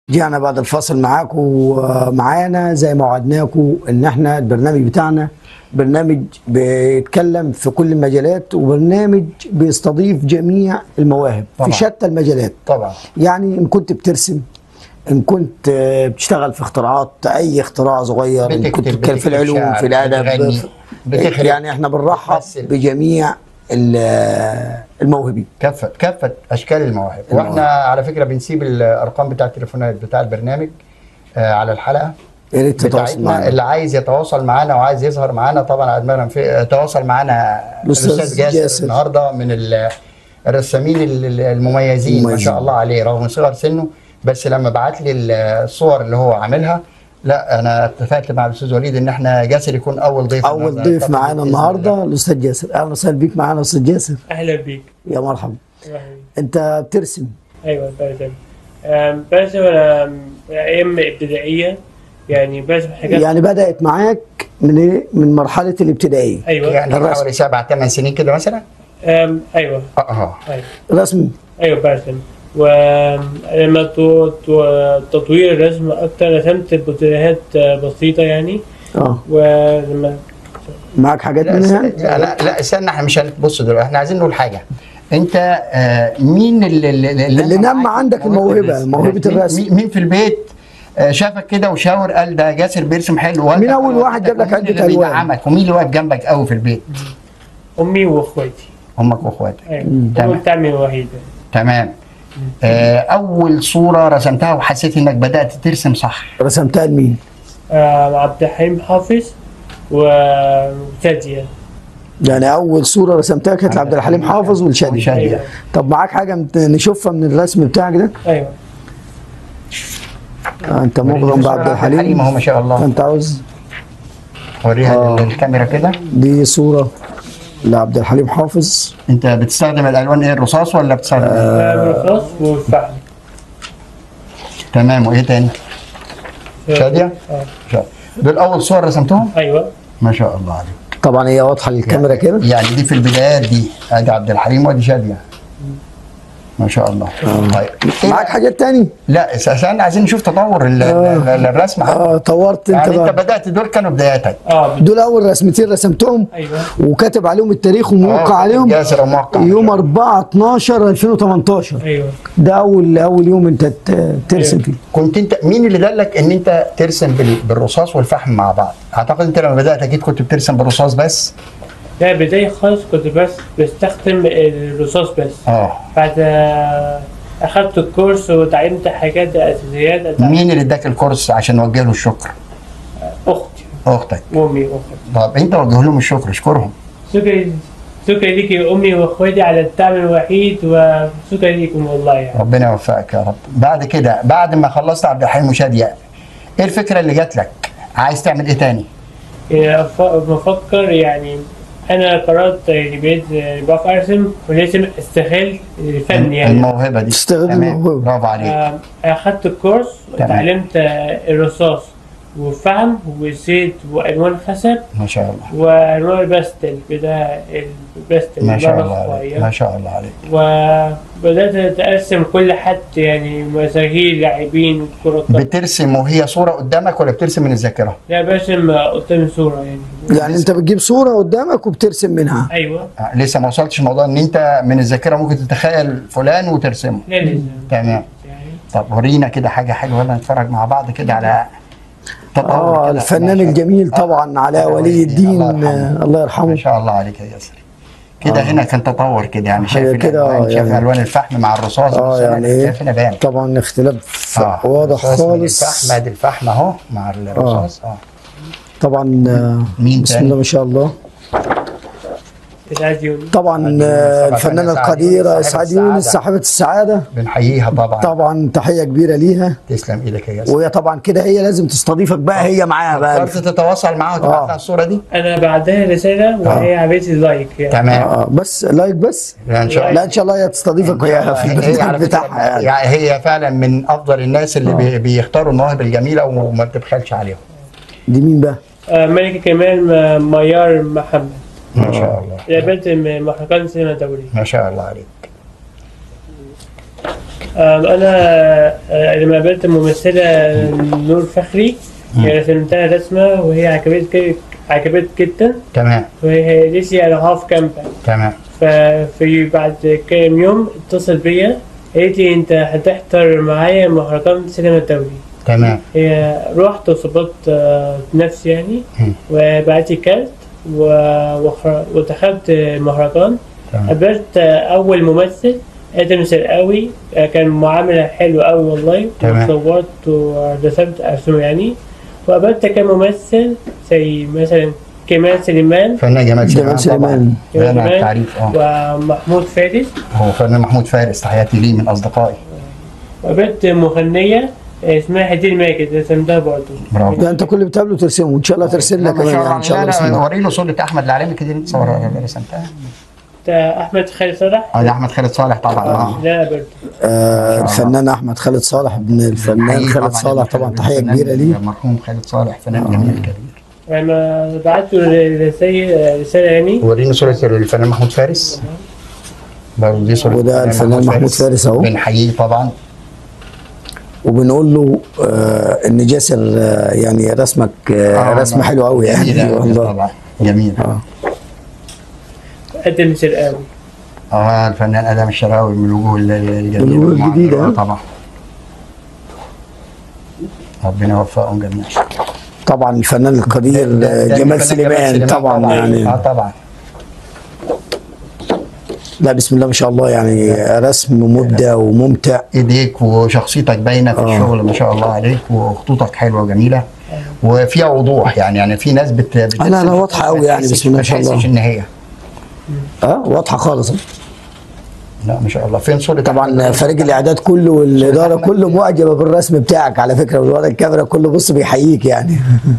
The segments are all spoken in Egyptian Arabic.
رجعنا بعد الفاصل معاكم ومعانا زي ما وعدناكم ان احنا البرنامج بتاعنا برنامج بيتكلم في كل المجالات وبرنامج بيستضيف جميع المواهب طبعا. في شتى المجالات طبعا يعني ان كنت بترسم ان كنت آه، بتشتغل في اختراعات اي اختراع صغير ان بتكتب، كنت بتتكلم في بتكتب العلوم شعر، في الادب بتغني، بتخرج، يعني احنا بنرحب بتمثل. بجميع ال- الموهوبين كافه كافه اشكال المواهب واحنا على فكره بنسيب الارقام بتاع التليفونات بتاع البرنامج آه، على الحلقه يا ريت تتواصل بتاعتنا معنا اللي عايز يتواصل معانا وعايز يظهر معانا طبعا على دماغنا في تواصل معانا الأستاذ الاستاذ جاسر, جاسر. النهارده من ال- الرسامين ال- ال- المميزين ما مميزين. شاء الله عليه رغم صغر سنه بس لما بعت لي الصور اللي هو عاملها لا انا اتفقت مع الاستاذ وليد ان احنا جاسر يكون اول ضيف اول النهاردة. ضيف أعتقد معانا بإذن النهارده الله. الاستاذ جاسر اهلا وسهلا بيك معانا استاذ جاسر اهلا بيك يا مرحبا أهلاً. انت بترسم ايوه برسم أم، برسم انا ايام ابتدائيه يعني برسم حاجات يعني بدات معاك من ايه من مرحله الابتدائيه ايوه يعني الرسم. حوالي سبع ثمان سنين كده مثلا أم، ايوه اه اه ايوه رسم ايوه برسم ولما تو- تو- تطوير الرسم اكتر رسمت بوتيهات بسيطه يعني اه ولما معاك حاجات لا منها لا لا, لا استنى احنا مش هنبص دلوقتي احنا عايزين نقول حاجه انت آه مين اللي اللي, اللي نمى معاك عندك الموهبة، الرسم؟ موهبة مين- الرسم. مين, مين في البيت آه، شافك كده وشاور قال ده جاسر بيرسم حلو وقال مين لك أول أنا واحد جاب لك ومين علبة اللي ألوان؟ بيدعمك ومين اللي واقف جنبك قوي في البيت امي واخواتي امك واخواتك ايوه تمام. امي بتعمل وحيده تمام آه اول صوره رسمتها وحسيت انك بدات ترسم صح رسمتها لمين؟ أم، عبد الحليم حافظ وشاديه يعني اول صوره رسمتها كانت لعبد الحليم حافظ والشادي والشادي. ايوه طب معاك حاجه مت- نشوفها من الرسم بتاعك ده؟ ايوه آه انت مغرم بعبد الحليم اهو ما شاء الله انت عاوز وريها آه. للكاميرا كده دي صوره لعبد الحليم حافظ انت بتستخدم الالوان ايه الرصاص ولا بتستخدم آه. الرصاص والفحم تمام وايه تاني شادية؟ اه شادية. دول اول صور رسمتهم ايوه ما شاء الله عليك طبعا هي واضحه للكاميرا كده يعني دي في البدايات دي ادي عبد الحليم وادي شادية ما شاء الله طيب إيه معاك حاجات تاني؟ لا اساسا عايزين نشوف تطور ال- ال- ال- الرسم اه طورت انت يعني انت بقى بدات دول كانوا بداياتك اه دول اول رسمتين رسمتهم ايوه وكاتب عليهم التاريخ وموقع آه، عليهم جاسر وموقع يوم 4 12 2018 ايوه ده اول اول يوم انت ت- ترسم فيه كنت انت مين اللي دلك ان انت ترسم بال- بالرصاص والفحم مع بعض؟ اعتقد انت لما بدات اكيد كنت بترسم بالرصاص بس لا بداية خالص كنت بس بستخدم الرصاص بس اه بعد آه، أخدت الكورس وتعلمت حاجات أساسيات أتعلم- مين اللي اداك الكورس عشان نوجه له الشكر؟ أختي اختك وأمي وأخواتي طب انت وجه لهم الشكر اشكرهم شكرا شكرا ليك يا أمي وأخواتي على الدعم الوحيد وشكرا ليكم والله يعني ربنا يوفقك يا رب بعد كده بعد ما خلصت عبد الحليم وشادية ايه الفكره اللي جات لك؟ عايز تعمل ايه تاني؟ يعني أف- بفكر يعني أنا قررت يعني بقيت آه، بعرف أرسم ولازم أستغل الفن يعني الموهبه دي تستغل تمام. الموهبة. برافو عليك آه، أخدت الكورس تمام. وتعلمت آه، الرصاص وفحم وزيت وألوان خشب ما شاء الله وانواع الباستل بدا الباستل ما شاء اللون الله عليك الصغير. ما شاء الله عليك وبدات ارسم كل حد يعني مشاهير لاعبين كره قدم بترسم وهي صوره قدامك ولا بترسم من الذاكره؟ لا برسم قدام صوره يعني يعني انت بتجيب صوره قدامك وبترسم منها ايوه آه، لسه ما وصلتش الموضوع ان انت من الذاكره ممكن تتخيل فلان وترسمه لا لازم تمام يعني طب ورينا كده حاجه حلوه يلا نتفرج مع بعض كده على تطور اه كده. الفنان ما شاء- الجميل آه. طبعا علاء ولي الدين الله يرحمه. آه، الله ما يرحمه شاء الله عليك يا ياسر كده آه. هنا كان تطور كده يعني حاجة شايف كده، الالوان شايف يعني- الوان الفحم مع الرصاص اه بس يعني ايه شايف هنا بان طبعا اختلاف آه، واضح الرصاص من خالص الفحم ادي الفحم اهو مع الرصاص اه طبعا آه، مين بسم تاني؟ الله ما شاء الله اسعاد يوني طبعا آه، الفنانه القديره اسعاد يونس صاحبه السعاده بنحييها طبعا طبعا تحيه كبيره ليها تسلم ايدك يا ياسر وهي طبعا كده هي لازم تستضيفك بقى هي معاها بقى قدرت تتواصل معاها وتبعت آه. لها الصوره دي انا بعدها رساله وهي عملت لي لايك يعني تمام آه بس لايك بس لا ان شاء الله لا ان شاء الله هي تستضيفك وهي في هي على البرنامج فكرة بتاعها يعني يعني هي فعلا من افضل الناس اللي بي- بيختاروا المواهب الجميله وما بتبخلش عليهم دي مين بقى؟ آه، ملكه كمال م- ميار محمد ما شاء الله هي بنت من محركات سينما دولي ما شاء الله عليك آم، انا آه، لما قابلت الممثله نور فخري رسمتها رسمه وهي عجبت عجبت جدا تمام وهي ليسي على هاف كامب تمام ففي بعد كام يوم اتصل بيا قالت لي انت هتحضر معايا مهرجان سينما الدولي تمام هي رحت وظبطت آه، نفسي يعني مم. وبعت لي كارت و- وخ- ودخلت المهرجان تمام. قابلت آه، أول ممثل آدم سرقاوي آه، كان معاملة حلوة أوي والله تمام. وصورت ورسمت أرسمه يعني وقابلت كام ممثل زي مثلا كمال سليمان فنان جمال سليمان جمال سليمان. طبعا غني عن كمان التعريف اه ومحمود فارس هو فنان محمود فارس تحياتي ليه من اصدقائي وقابلت مغنية اسمها هدير ماجد رسمتها برضه برافو. ده انت كل اللي بتقابله ترسمه وان شاء الله ترسل لنا ما كمان شاء يعني ان شاء الله الله بسم انا الله وري له صوره احمد العلامي كده اللي تصورها اللي رسمتها ده أحمد خالد صلاح اه ده احمد خالد صالح طبعا اه لا برضه آه الفنان احمد خالد صالح ابن الفنان حقيقي خالد طبعاً صالح طبعا تحيه الفنان كبيره ليه المرحوم خالد صالح فنان جميل كبير لما بعت له رسالة رسالة يعني وريني صورة الفنان محمود فارس برضه دي صورة وده الفنان محمود فارس أهو. بنحييه طبعا وبنقول له آه ان جاسر آه يعني رسمك آه رسمه حلوه قوي يعني جميلة والله طبعا جميل آه. قدم سرقاوي اه الفنان ادم الشراوي من الوجوه ال- ال- الجديده الوجوه والمعاصرة، الجديدة، آه آه. طبعا ربنا يوفقهم جميعا طبعا الفنان القدير ده- ده- آه، ده جمال الفنان سليمان طبعا يعني اه طبعا لا بسم الله ما شاء الله يعني رسم مبدع وممتع ايديك وشخصيتك باينه في آه. الشغل ما شاء الله عليك وخطوطك حلوه وجميله وفيها وضوح يعني يعني في ناس بت, بت لا، لا، واضحة أوي يعني، بسم الله ما شاء الله. ما ان هي اه واضحه خالص لا ما شاء الله فين صوره طبعا فريق الاعداد كله والاداره كله معجبه بالرسم بتاعك على فكره والورا الكاميرا كله بص بيحييك يعني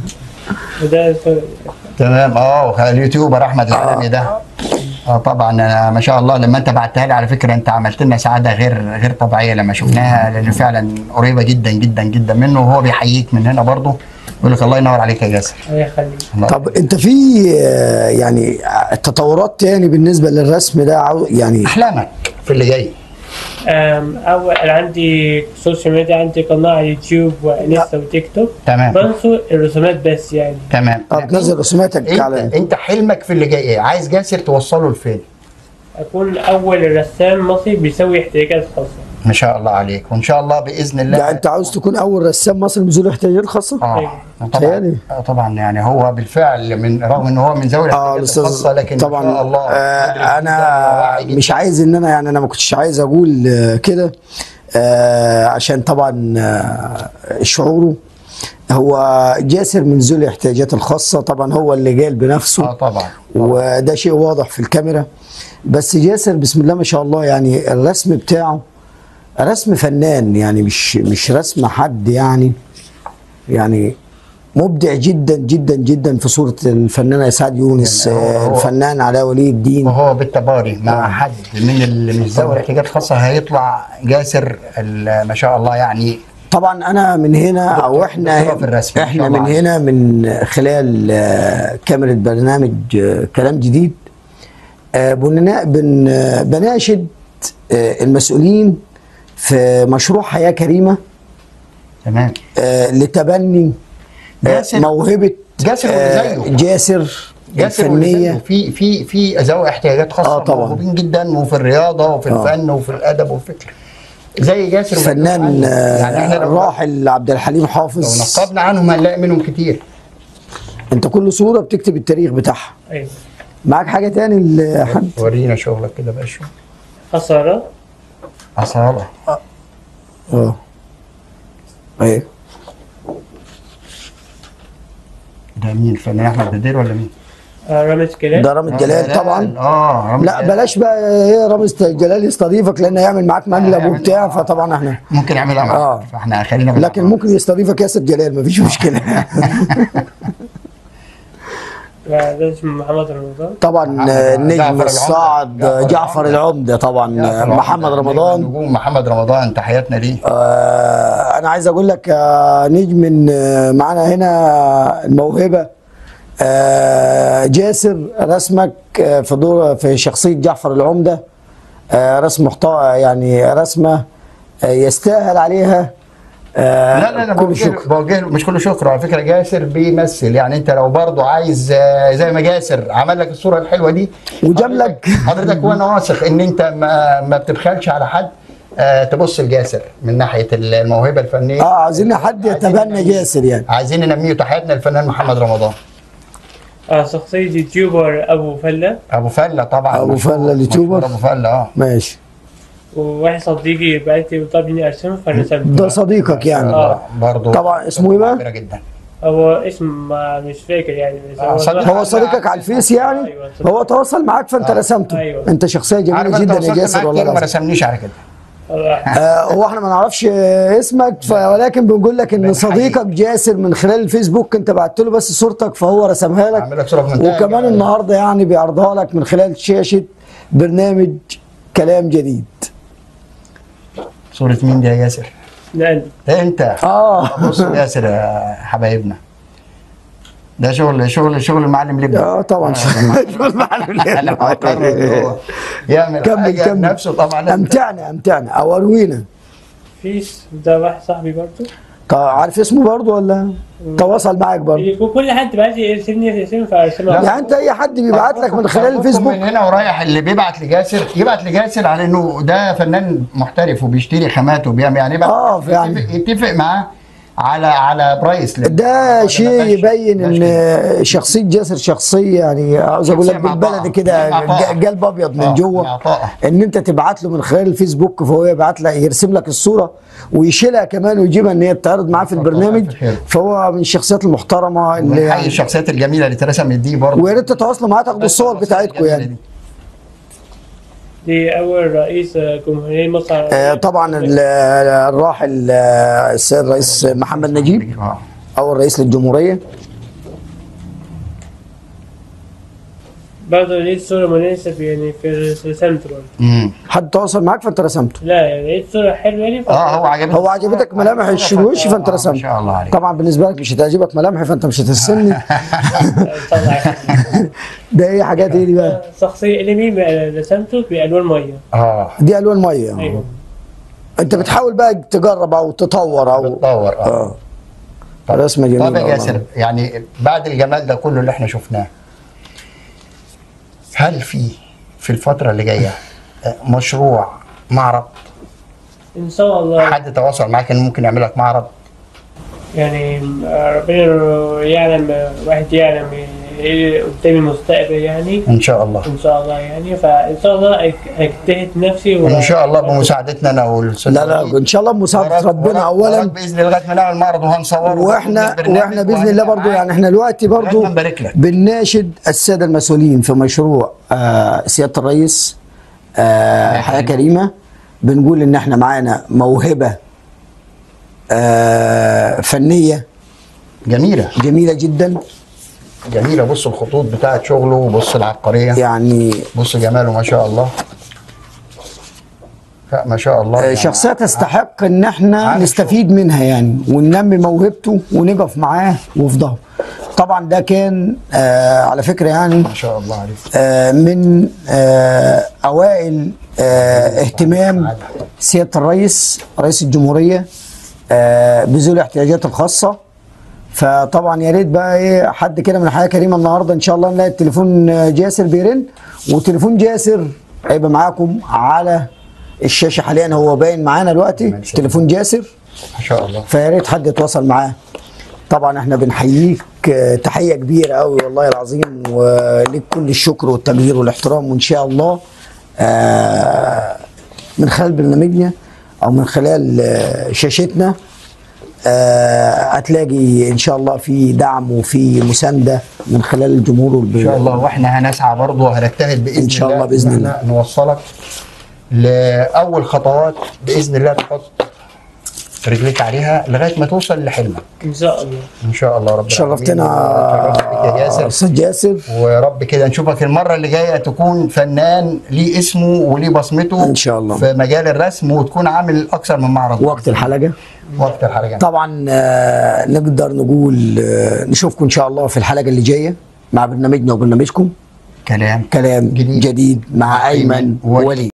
وده تمام اه اليوتيوبر احمد العالمي ده اه طبعا انا ما شاء الله لما انت بعتها لي على فكره انت عملت لنا سعاده غير غير طبيعيه لما شفناها لان فعلا قريبه جدا جدا جدا منه وهو بيحييك من هنا برضه يقول لك الله ينور عليك يا جاسر الله يخليك الله طب انت في آه، يعني تطورات تاني بالنسبه للرسم ده عاو- يعني احلامك في اللي جاي أم، أول أنا عندي سوشيال ميديا عندي قناة على يوتيوب وانستا وتيك توك تمام بنشر الرسومات بس يعني تمام اه بتنزل رسوماتك انت على انت حلمك في اللي جاي ايه عايز جاسر توصله لفين أكون أول رسام مصري بيسوي احتياجات خاصة ما شاء الله عليك وان شاء الله باذن الله يعني انت عاوز تكون اول رسام مصري بذوي احتياجات خاصه؟ اه طبعا تهيألي. آه طبعا يعني هو بالفعل من رغم ان هو من ذوي اه الاحتياجات الاستاذ الخاصه لكن ما طبعا شاء الله آه مدرك جداً انا وواعي جداً. مش عايز ان انا يعني انا ما كنتش عايز اقول آه، كده آه عشان طبعا آه شعوره هو جاسر من ذوي الاحتياجات الخاصه طبعا هو اللي قال بنفسه اه طبعا وده شيء واضح في الكاميرا بس جاسر بسم الله ما شاء الله يعني الرسم بتاعه رسم فنان يعني مش مش رسم حد يعني يعني مبدع جدا جدا جدا في صورة الفنانة إسعاد يونس يعني هو- آه، هو- الفنان علاء ولي الدين وهو بالتباري مع حد من اللي مش ذوي الاحتياجات الخاصه هيطلع جاسر ال- ما شاء الله يعني طبعا انا من هنا او احنا دكتوراه في الرسم، ما شاء احنا الله من عليك. هنا من خلال آه، كاميرا برنامج آه، كلام جديد آه، بننا- بن آه، بناشد آه، المسؤولين في مشروع حياة كريمة تمام آه، لتبني آه، جاسر- موهبة جاسر آه، واللي زيه. جاسر جاسر الفنية في في في ذوي احتياجات خاصه آه طبعاً. موهوبين جدا وفي الرياضه وفي آه. الفن وفي الادب وفي الفكر زي جاسر الفنان ومجنون عنه. يعني احنا آه، لو الراحل عبد الحليم لو حافظ نقبنا عنهم هنلاقي منهم كتير انت كل صورة بتكتب التاريخ بتاعها أيوة معاك حاجة تاني يا حد ورينا شغلك كده بقى شو خسارة اصاله اه ايه ده مين الفنان احمد بدير ولا مين؟ آه، رامز كلام ده رامز جلال طبعا اه رامز لا جلال. بلاش بقى ايه رامز جلال يستضيفك لان هيعمل معاك مقلب وبتاع فطبعا احنا ممكن يعملها معاك آه. فاحنا خلينا في لكن ممكن يستضيفك ياسر جلال مفيش مشكله ده اسمه محمد رمضان طبعا محمد- النجم جعفر العمدة. الصاعد جعفر جعفر العمده طبعا جعفر محمد عمدة. رمضان نجوم محمد رمضان تحياتنا ليه آه، انا عايز اقول لك يا نجم ان آه، معانا هنا الموهبه آه، جاسر رسمك آه، في دور في شخصيه جعفر العمده آه، رسم محتوى يعني رسمه آه، يستاهل عليها آه، لا لا لا كل بوجه شكر بوجه له مش كل شكر على فكره جاسر بيمثل يعني انت لو برضه عايز آه، زي ما جاسر عمل لك الصوره الحلوه دي وجاب لك- حضرتك- حضرتك وانا واثق ان انت ما ما بتبخلش على حد آه، تبص لجاسر من ناحيه الموهبه الفنيه اه عايزين حد عايزين يتبنى ننميه. جاسر يعني عايزين ننميه تحياتنا للفنان محمد رمضان آه شخصية يوتيوبر أبو فلة ابو فله طبعا أبو مشهور- فلة اليوتيوبر. مشهور ابو فله اه ماشي وواحد صديقي بعت لي طلب مني أرسمه فرسمته ده صديقك يعني آه. برضه طبعا اسمه ايه بقى؟ كبيره جدا هو اسم ما مش فاكر يعني بس آه، صديق. هو صديقك على الفيس يعني أيوة، صديق. هو تواصل معاك فانت آه. رسمته أيوة. انت شخصيه عارف جميله انت جدا يا وصلت جاسر معاك والله كتير ما العظيم رسمنيش على كده آه، هو احنا ما نعرفش آه، اسمك ف- ولكن بنقول لك ان بنحييك. صديقك جاسر من خلال الفيسبوك انت بعت له بس صورتك فهو رسمها لك عامل لك صوره في منتهى وكمان الجمال. النهارده يعني بيعرضها لك من خلال شاشه برنامج كلام جديد صوره مين دي يا ياسر؟ نقل انت اه بص يا ياسر يا حبايبنا ده شغل شغل شغل المعلم لبنى اه طبعا شغل معلم انا فكر إن هو يعمل كمل حاجه كمل نفسه طبعا امتعنا امتعنا اوروينا فيس ده واحد صاحبي برضه طب عارف اسمه برضه ولا تواصل معاك برضه كل حد بعت لي يرسمني يرسمني فارسمه يعني انت اي حد بيبعت لك من خلال الفيسبوك من هنا ورايح اللي بيبعت لجاسر يبعت لجاسر على انه ده فنان محترف وبيشتري خامات وبيعمل يعني يبعت آه، يعني. يتفق, يتفق معاه على على برايس لل- ده ما شيء بقاش- يبين بقاش كده. ان شخصيه جاسر شخصيه يعني عاوز اقول لك شخصية بالبلدي معطاءة. كده معطاءة. ج- قلب ابيض من آه، جوه معطاءة. ان انت تبعت له من خلال الفيسبوك فهو يبعت لك يرسم لك الصوره ويشيلها كمان ويجيبها ان هي تتعرض معاه في البرنامج خير. فهو من الشخصيات المحترمه اللي ونحيي يعني الشخصيات الجميله اللي اترسمت دي برضه ويا ريت تتواصلوا معاه تاخدوا الصور بتاعتكم يعني دي أول رئيس جمهورية مصر آه، العربية. طبعا ال- الراحل آه، السيد الرئيس محمد نجيب اه اول رئيس للجمهوريه برضه لقيت صورة مناسب يعني في رسمته برضه امم حد تواصل معاك فانت رسمته لا يعني لقيت صورة حلوة يعني ف- اه هو عجبك هو عجبتك ملامح الوش فانت آه، رسمت ما شاء الله عليك طبعا بالنسبه لك مش هتعجبك ملامحي فانت مش هترسمني طلع ده ايه حاجات ايه دي بقى شخصية انمي رسمته بألوان مية اه دي الوان ميه أيوه انت بتحاول بقى تجرب او تطور او بتطور اه اه رسمه جميله طب يا والله. ياسر يعني بعد الجمال ده كله اللي احنا شفناه هل في في الفترة اللي جاية آه، مشروع معرض إن شاء الله حد تواصل معاك انه ممكن يعمل لك معرض يعني ربنا يعلم واحد يعلم ايه قدام المستقبل يعني ان شاء الله ان شاء الله يعني فان شاء الله أج- اجتهد نفسي و... ان شاء الله بمساعدتنا انا والأستاذ لا لا وليد. ان شاء الله بمساعده ورب- ربنا ورب- اولا ورب باذن الله لغايه ما نعمل معرض وهنصوره واحنا واحنا باذن الله برضو يعني احنا دلوقتي برضو لازم نبارك لك. بنناشد الساده المسؤولين في مشروع آه سياده الرئيس آه حياه كريمه بنقول ان احنا معانا موهبه آه فنيه جميله جميله جدا جميله بص الخطوط بتاعت شغله وبص العبقريه يعني بص جماله ما شاء الله لا ما شاء الله آه، يعني شخصية تستحق ان احنا عارف نستفيد منها يعني وننمي موهبته ونقف معاه وفي ظهره طبعا ده كان آه على فكرة يعني ما شاء الله عليك آه من آه اوائل آه اهتمام سيادة الرئيس رئيس الجمهورية آه بذوي الاحتياجات الخاصة فطبعا يا ريت بقى ايه حد كده من حياه كريمه النهارده ان شاء الله نلاقي التليفون آه، جاسر بيرن وتليفون جاسر هيبقى معاكم على الشاشه حاليا هو باين معانا دلوقتي تليفون جاسر ما شاء الله فيا ريت حد يتواصل معاه طبعا احنا بنحييك آه، تحيه كبيره قوي والله العظيم وليك كل الشكر والتقدير والاحترام وان شاء الله آه، من خلال برنامجنا او من خلال آه، شاشتنا آه، هتلاقي ان شاء الله في دعم وفي مسانده من خلال الجمهور والب... ان شاء الله واحنا هنسعى برضه وهنجتهد باذن إن شاء الله إن بإذن إحنا نوصلك لاول خطوات باذن الله تحط رجليك عليها لغايه ما توصل لحلمك ان شاء الله ان شاء الله رب العالمين. شرفتنا شرفت بيك يا ياسر استاذ جاسر ورب كده نشوفك المره اللي جايه تكون فنان ليه اسمه وليه بصمته إن شاء الله. في مجال الرسم وتكون عامل اكثر من معرض وقت الحلقه وقت الحلقه طبعا آه، نقدر نقول آه، نشوفكم ان شاء الله في الحلقه اللي جايه مع برنامجنا وبرنامجكم كلام كلام جديد. جديد, جديد مع ايمن وليد. وليد